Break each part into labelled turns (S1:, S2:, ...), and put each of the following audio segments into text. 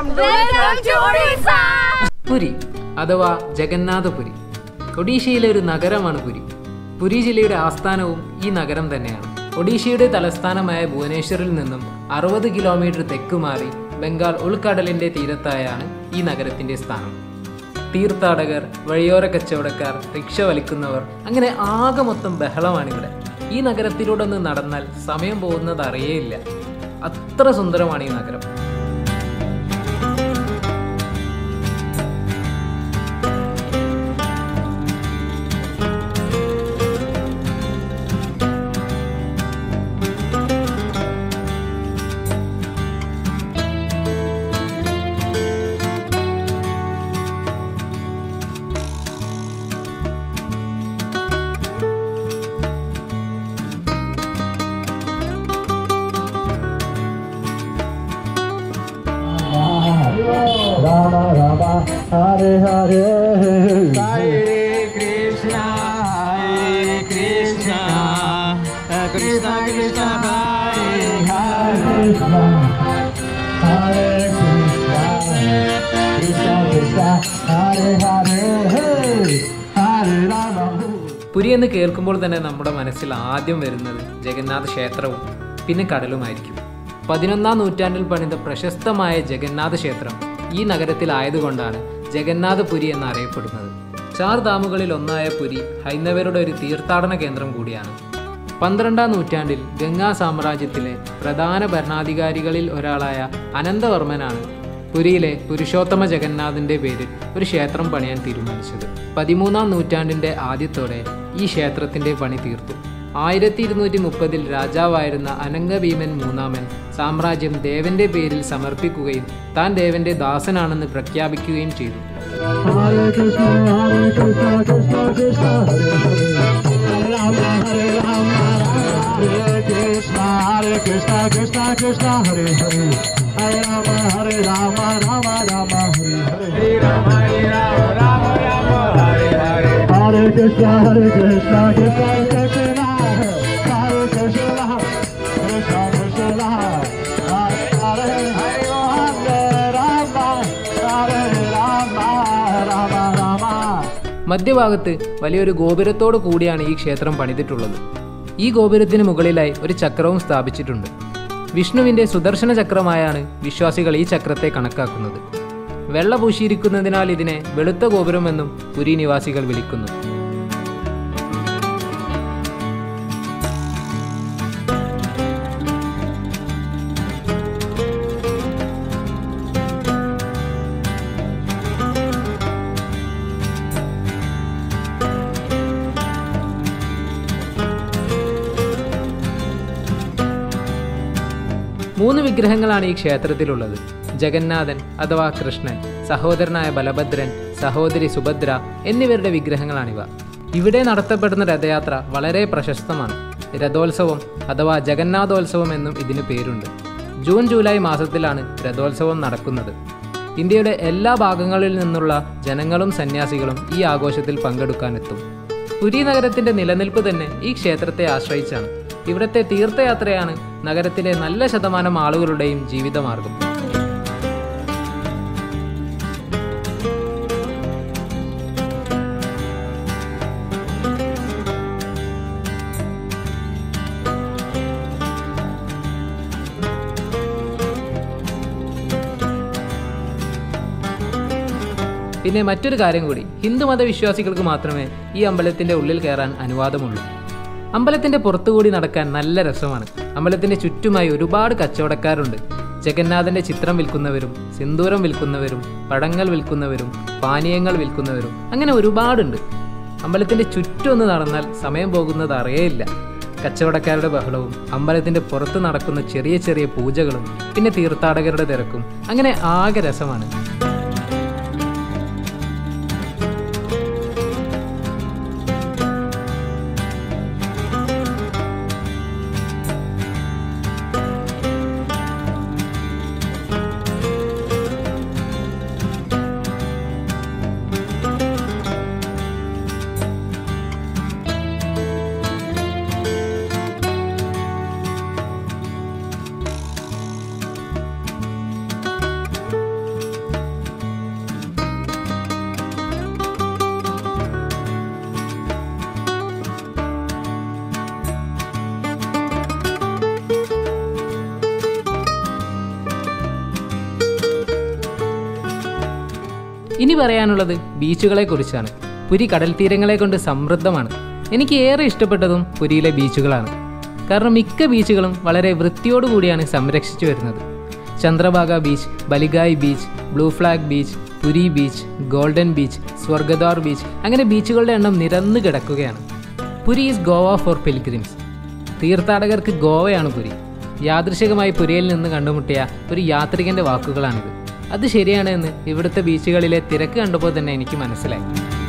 S1: Welcome to Odisha!
S2: Puri അഥവാ ജഗന്നാഥപുരി ഒഡീഷയിലെ ഒരു നഗരമാണ് പുരി പുരി ജില്ലയുടെ ആസ്ഥാനവും ഈ നഗരം തന്നെയാണ് ഒഡീഷയുടെ തലസ്ഥാനമായ ഭുവനേശ്വറിൽ നിന്നും അറുപത് കിലോമീറ്റർ തെക്ക് മാറി ബംഗാൾ ഉൾക്കടലിന്റെ തീരത്തായാണ് ഈ നഗരത്തിന്റെ സ്ഥാനം തീർത്ഥാടകർ വഴിയോര കച്ചവടക്കാർ റിക്ഷ വലിക്കുന്നവർ അങ്ങനെ ആകെ മൊത്തം ബഹളമാണിവിടെ ഈ നഗരത്തിലൂടെ ഒന്ന് നടന്നാൽ സമയം പോകുന്നത് അറിയേയില്ല അത്ര സുന്ദരമാണ് ഈ നഗരം
S3: Rama Rama Hare Hare
S4: Hare Krishna, Hare Krishna, Krishna Krishna, Hare Hare.
S3: Krishna Hare Krishna Krishna Krishna Hare Hare Hare Rama
S2: Puri എന്ന് കേൾക്കുമ്പോൾ തന്നെ നമ്മുടെ മനസ്സിൽ ആദ്യം വരുന്നത് ജഗന്നാഥ ക്ഷേത്രവും പിന്നെ കടലുമായിരിക്കും പതിനൊന്നാം നൂറ്റാണ്ടിൽ പണിത പ്രശസ്തമായ ജഗന്നാഥ ക്ഷേത്രം ഈ നഗരത്തിലായതുകൊണ്ടാണ് ജഗന്നാഥപുരി എന്നറിയപ്പെടുന്നത് ചാർ ധാമുകളിൽ ഒന്നായ പുരി ഹൈന്ദവരുടെ ഒരു തീർത്ഥാടന കേന്ദ്രം കൂടിയാണ് പന്ത്രണ്ടാം നൂറ്റാണ്ടിൽ ഗംഗാ സാമ്രാജ്യത്തിലെ പ്രധാന ഭരണാധികാരികളിൽ ഒരാളായ അനന്തവർമ്മനാണ് പുരിയിലെ പുരുഷോത്തമ ജഗന്നാഥന്റെ പേരിൽ ഒരു ക്ഷേത്രം പണിയാൻ തീരുമാനിച്ചത് പതിമൂന്നാം നൂറ്റാണ്ടിന്റെ ആദ്യത്തോടെ ഈ ക്ഷേത്രത്തിന്റെ പണി തീർത്തു ആയിരത്തി ഇരുന്നൂറ്റി മുപ്പതിൽ രാജാവായിരുന്ന അനംഗഭീമൻ മൂന്നാമൻ സാമ്രാജ്യം ദേവന്റെ പേരിൽ സമർപ്പിക്കുകയും താൻ ദേവന്റെ ദാസനാണെന്ന് പ്രഖ്യാപിക്കുകയും ചെയ്തു
S3: Hare Krishna Hare Krishna Krishna Krishna Hare Hare Hare Rama Hare Rama Hare Krishna Hare Krishna Krishna Krishna Hare Hare Hare Rama Hare Rama Rama Rama Hare Hare Hare Krishna Hare Krishna Krishna Krishna Hare Krishna Krishna Krishna Hare Hare Hare Rama Hare Rama Rama Rama
S2: മധ്യഭാഗത്ത് വലിയൊരു ഗോപുരത്തോടു കൂടിയാണ് ഈ ക്ഷേത്രം പണിതിട്ടുള്ളത് ഈ ഗോപുരത്തിന് മുകളിലായി ഒരു ചക്രവും സ്ഥാപിച്ചിട്ടുണ്ട് വിഷ്ണുവിന്റെ സുദർശന ചക്രമായാണ് വിശ്വാസികൾ ഈ ചക്രത്തെ കണക്കാക്കുന്നത് വെള്ള പൂശിയിരിക്കുന്നതിനാൽ ഇതിനെ വെളുത്ത ഗോപുരമെന്നും പുരി നിവാസികൾ വിളിക്കുന്നു മൂന്ന് വിഗ്രഹങ്ങളാണ് ഈ ക്ഷേത്രത്തിലുള്ളത് ജഗന്നാഥൻ അഥവാ കൃഷ്ണൻ സഹോദരനായ ബലഭദ്രൻ സഹോദരി സുഭദ്ര എന്നിവരുടെ വിഗ്രഹങ്ങളാണിവ ഇവിടെ നടത്തപ്പെടുന്ന രഥയാത്ര വളരെ പ്രശസ്തമാണ് രഥോത്സവം അഥവാ ജഗന്നാഥോത്സവം എന്നും ഇതിന് പേരുണ്ട് ജൂൺ ജൂലൈ മാസത്തിലാണ് രഥോത്സവം നടക്കുന്നത് ഇന്ത്യയുടെ എല്ലാ ഭാഗങ്ങളിൽ നിന്നുള്ള ജനങ്ങളും സന്യാസികളും ഈ ആഘോഷത്തിൽ പങ്കെടുക്കാനെത്തും പുരി നഗരത്തിന്റെ നിലനിൽപ്പ് തന്നെ ഈ ക്ഷേത്രത്തെ ആശ്രയിച്ചാണ് ഇവിടുത്തെ തീർത്ഥയാത്രയാണ് നഗരത്തിലെ നല്ല ശതമാനം ആളുകളുടെയും ജീവിതമാർഗം പിന്നെ മറ്റൊരു കാര്യം കൂടി ഹിന്ദുമത വിശ്വാസികൾക്ക് മാത്രമേ ഈ അമ്പലത്തിന്റെ ഉള്ളിൽ കയറാൻ അനുവാദമുള്ളൂ അമ്പലത്തിന്റെ പുറത്തുകൂടി നടക്കാൻ നല്ല രസമാണ് അമ്പലത്തിന്റെ ചുറ്റുമായി ഒരുപാട് കച്ചവടക്കാരുണ്ട് ജഗന്നാഥന്റെ ചിത്രം വിൽക്കുന്നവരും സിന്ദൂരം വിൽക്കുന്നവരും പടങ്ങൾ വിൽക്കുന്നവരും പാനീയങ്ങൾ വിൽക്കുന്നവരും അങ്ങനെ ഒരുപാടുണ്ട് അമ്പലത്തിന്റെ ചുറ്റും ഒന്ന് നടന്നാൽ സമയം പോകുന്നത് അറിയേയില്ല കച്ചവടക്കാരുടെ ബഹളവും അമ്പലത്തിന്റെ പുറത്ത് നടക്കുന്ന ചെറിയ ചെറിയ പൂജകളും പിന്നെ തീർത്ഥാടകരുടെ തിരക്കും അങ്ങനെ ആകെ രസമാണ് ഇനി പറയാനുള്ളത് ബീച്ചുകളെ കുറിച്ചാണ് പുരി കടൽ തീരങ്ങളെ കൊണ്ട് സമൃദ്ധമാണ് എനിക്ക് ഏറെ ഇഷ്ടപ്പെട്ടതും പുരിയിലെ ബീച്ചുകളാണ് കാരണം മിക്ക ബീച്ചുകളും വളരെ വൃത്തിയോടുകൂടിയാണ് സംരക്ഷിച്ചു വരുന്നത് Chandrabhaga beach Baligai beach blue flag beach Puri beach golden beach Swargadwar beach അങ്ങനെ ബീച്ചുകളുടെ എണ്ണം നിരന്നു കിടക്കുകയാണ് Puri is Goa for pilgrims തീർത്ഥാടകർക്ക് ഗോവയാണ് പുരി യാദൃശികമായി പുരിയിൽ നിന്ന് കണ്ടുമുട്ടിയ ഒരു യാത്രികന്റെ വാക്കുകളാണിത് അത് ശരിയാണ് എന്ന് ഇവിടുത്തെ ബീച്ചുകളിലെ തിരക്ക് കണ്ടപ്പോൾ തന്നെ എനിക്ക് മനസ്സിലായി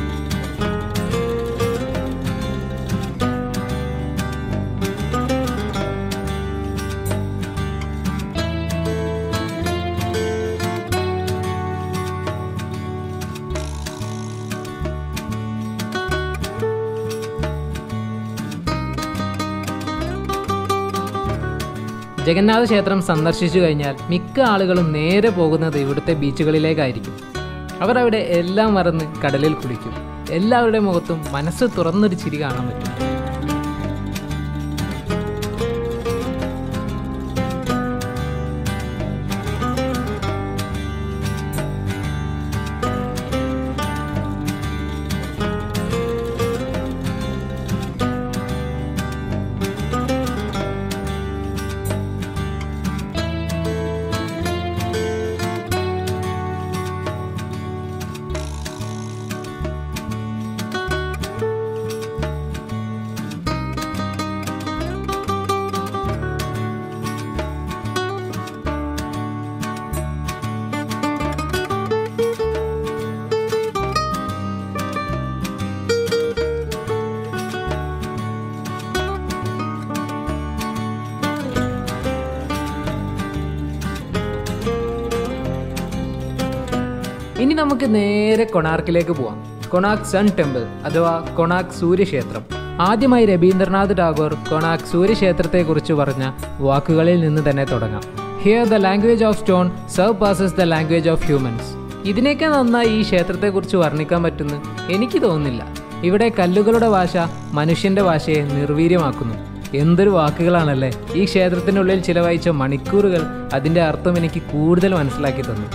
S2: ജഗന്നാഥ ക്ഷേത്രം സന്ദർശിച്ചു കഴിഞ്ഞാൽ മിക്ക ആളുകളും നേരെ പോകുന്നത് ഇവിടുത്തെ ബീച്ചുകളിലേക്കായിരിക്കും അവർ അവിടെ എല്ലാം മറന്ന് കടലിൽ കുളിക്കും എല്ലാവരുടെ മുഖത്തും മനസ്സ് തുറന്നൊരു ചിരി കാണാൻ പറ്റും ഇനി നമുക്ക് നേരെ കൊണാർക്കിലേക്ക് പോവാം കൊണാർക്ക് സൺ ടെമ്പിൾ അഥവാ കൊണാർക്ക് സൂര്യക്ഷേത്രം ആദ്യമായി രവീന്ദ്രനാഥ് ടാഗോർ കൊണാർക്ക് സൂര്യക്ഷേത്രത്തെക്കുറിച്ച് പറഞ്ഞ വാക്കുകളിൽ നിന്ന് തന്നെ തുടങ്ങാം here the language of stone surpasses the language of humans ഇതിനേക്കാൾ നന്നായി ഈ ക്ഷേത്രത്തെക്കുറിച്ച് വർണ്ണിക്കാൻ പറ്റുന്നു എനിക്ക് തോന്നുന്നില്ല ഇവിടെ കല്ലുകളുടെ ഭാഷ മനുഷ്യന്റെ ഭാഷയെ നിർവീര്യമാക്കുന്നു എന്തൊരു വാക്കുകളാണല്ലേ ഈ ക്ഷേത്രത്തിനുള്ളിൽ ചിലവഴിച്ച മണിക്കൂറുകൾ അതിൻ്റെ അർത്ഥം എനിക്ക് കൂടുതൽ മനസ്സിലാക്കി തന്നു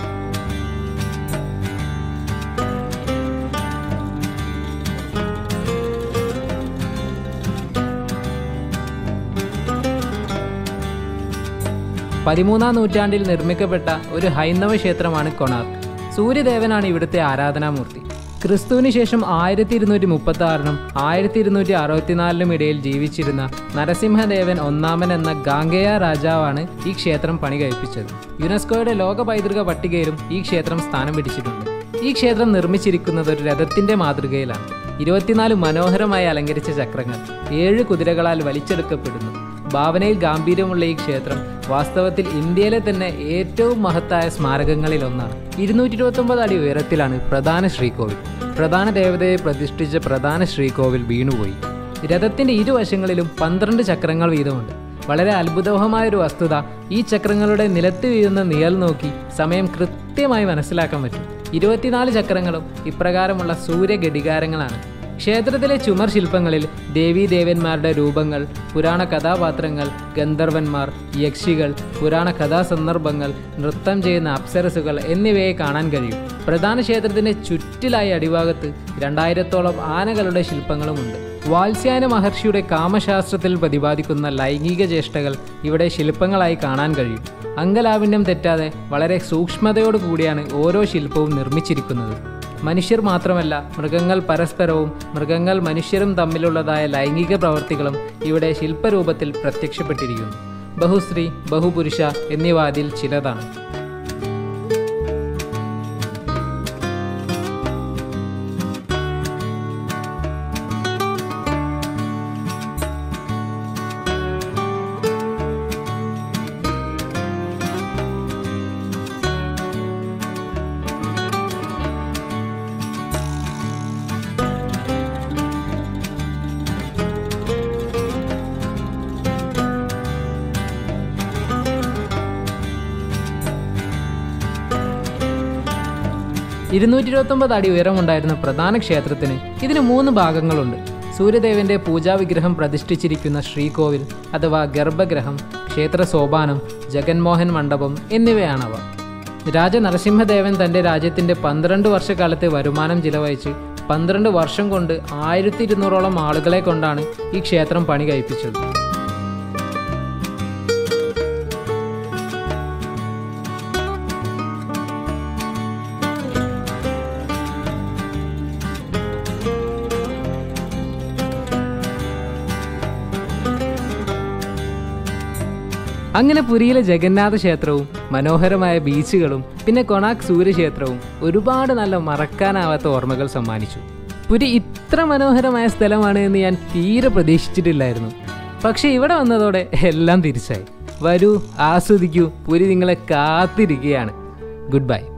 S2: പതിമൂന്നാം നൂറ്റാണ്ടിൽ നിർമ്മിക്കപ്പെട്ട ഒരു ഹൈന്ദവ ക്ഷേത്രമാണ് കൊണാർക്ക് സൂര്യദേവനാണ് ഇവിടുത്തെ ആരാധനാമൂർത്തി ക്രിസ്തുവിന് ശേഷം ആയിരത്തി ഇരുന്നൂറ്റി മുപ്പത്തി ആറിനും ആയിരത്തി ഇരുന്നൂറ്റി അറുപത്തിനാലിനും ഇടയിൽ ജീവിച്ചിരുന്ന നരസിംഹദേവൻ ഒന്നാമൻ എന്ന ഗാംഗേയ രാജാവാണ് ഈ ക്ഷേത്രം പണി കഴിപ്പിച്ചത് യുനെസ്കോയുടെ ലോക പൈതൃക പട്ടികയിലും ഈ ക്ഷേത്രം സ്ഥാനം പിടിച്ചിട്ടുണ്ട് ഈ ക്ഷേത്രം നിർമ്മിച്ചിരിക്കുന്നത് ഒരു രഥത്തിന്റെ മാതൃകയിലാണ് ഇരുപത്തിനാല് മനോഹരമായി അലങ്കരിച്ച ചക്രങ്ങൾ ഏഴ് കുതിരകളാൽ വലിച്ചെടുക്കപ്പെടുന്നു ഭാവനയിൽ ഗാംഭീര്യമുള്ള ഈ ക്ഷേത്രം വാസ്തവത്തിൽ ഇന്ത്യയിലെ തന്നെ ഏറ്റവും മഹത്തായ സ്മാരകങ്ങളിൽ ഒന്നാണ് ഇരുന്നൂറ്റി ഇരുപത്തൊമ്പത് അടി ഉയരത്തിലാണ് പ്രധാന ശ്രീകോവിൽ പ്രധാന ദേവതയെ പ്രതിഷ്ഠിച്ച പ്രധാന ശ്രീകോവിൽ വീണുപോയി രഥത്തിന്റെ ഇരുവശങ്ങളിലും പന്ത്രണ്ട് ചക്രങ്ങൾ വീതമുണ്ട് വളരെ അത്ഭുതമായ ഒരു വസ്തുത ഈ ചക്രങ്ങളുടെ നിലത്ത് വീഴുന്ന നിഴൽ നോക്കി സമയം കൃത്യമായി മനസ്സിലാക്കാൻ പറ്റും ഇരുപത്തിനാല് ചക്രങ്ങളും ഇപ്രകാരമുള്ള സൂര്യഘടികാരങ്ങളാണ് ക്ഷേത്രത്തിലെ ചുമർ ശില്പങ്ങളിൽ ദേവീദേവന്മാരുടെ രൂപങ്ങൾ പുരാണ കഥാപാത്രങ്ങൾ ഗന്ധർവന്മാർ യക്ഷികൾ പുരാണ കഥാസന്ദർഭങ്ങൾ നൃത്തം ചെയ്യുന്ന അപ്സരസുകൾ എന്നിവയെ കാണാൻ കഴിയും പ്രധാന ക്ഷേത്രത്തിന്റെ ചുറ്റിലായി അടിഭാഗത്ത് രണ്ടായിരത്തോളം ആനകളുടെ ശില്പങ്ങളുമുണ്ട് വാത്സ്യായന മഹർഷിയുടെ കാമശാസ്ത്രത്തിൽ പ്രതിപാദിക്കുന്ന ലൈംഗിക ചേഷ്ടകൾ ഇവിടെ ശില്പങ്ങളായി കാണാൻ കഴിയും അംഗലാവിന്യം തെറ്റാതെ വളരെ സൂക്ഷ്മതയോടു കൂടിയാണ് ഓരോ ശില്പവും നിർമ്മിച്ചിരിക്കുന്നത് മനുഷ്യർ മാത്രമല്ല മൃഗങ്ങൾ പരസ്പരവും മൃഗങ്ങൾ മനുഷ്യരും തമ്മിലുള്ളതായ ലൈംഗിക പ്രവർത്തികളും ഇവിടെ ശില്പരൂപത്തിൽ പ്രത്യക്ഷപ്പെട്ടിരിക്കുന്നു ബഹുസ്ത്രീ ബഹുപുരുഷ എന്നിവ അതിൽ ചിലതാണ് ഇരുന്നൂറ്റി ഇരുപത്തൊമ്പത് അടി ഉയരമുണ്ടായിരുന്ന പ്രധാന ക്ഷേത്രത്തിന് ഇതിന് മൂന്ന് ഭാഗങ്ങളുണ്ട് സൂര്യദേവന്റെ പൂജാവിഗ്രഹം പ്രതിഷ്ഠിച്ചിരിക്കുന്ന ശ്രീകോവിൽ അഥവാ ഗർഭഗ്രഹം ക്ഷേത്ര സോപാനം ജഗൻമോഹൻ മണ്ഡപം എന്നിവയാണവ രാജ നരസിംഹദേവൻ തൻ്റെ രാജ്യത്തിൻ്റെ പന്ത്രണ്ട് വർഷക്കാലത്തെ വരുമാനം ചിലവഴിച്ച് പന്ത്രണ്ട് വർഷം കൊണ്ട് ആയിരത്തി ഇരുന്നൂറോളം ആളുകളെ കൊണ്ടാണ് ഈ ക്ഷേത്രം പണി കഴിപ്പിച്ചത് അങ്ങനെ പുരിയിലെ ജഗന്നാഥ ക്ഷേത്രവും മനോഹരമായ ബീച്ചുകളും പിന്നെ കൊണാക്ക് സൂര്യക്ഷേത്രവും ഒരുപാട് നല്ല മറക്കാനാവാത്ത ഓർമ്മകൾ സമ്മാനിച്ചു പുരി ഇത്ര മനോഹരമായ സ്ഥലമാണ് എന്ന് ഞാൻ തീരെ പ്രതീക്ഷിച്ചിട്ടില്ലായിരുന്നു പക്ഷെ ഇവിടെ വന്നതോടെ എല്ലാം തിരിച്ചായി വരൂ ആസ്വദിക്കൂ പുരി നിങ്ങളെ കാത്തിരിക്കുകയാണ് ഗുഡ് ബൈ